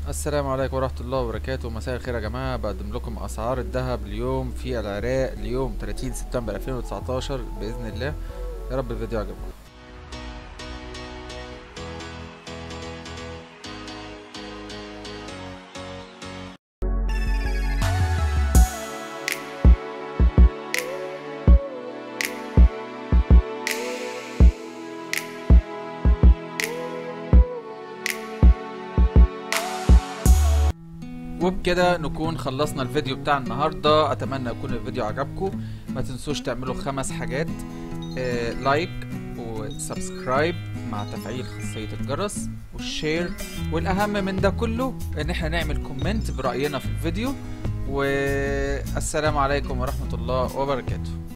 السلام عليكم ورحمة الله وبركاته مساء الخير يا جماعة بقدم لكم أسعار الذهب اليوم في العراق اليوم 30 سبتمبر 2019 بإذن الله يا رب الفيديو عجبكم وبكده نكون خلصنا الفيديو بتاع النهاردة أتمنى يكون الفيديو عجبكم ما تنسوش تعملوا خمس حاجات آه لايك وسبسكرايب مع تفعيل خاصية الجرس والشير والأهم من ده كله إن احنا نعمل كومنت برأينا في الفيديو والسلام عليكم ورحمة الله وبركاته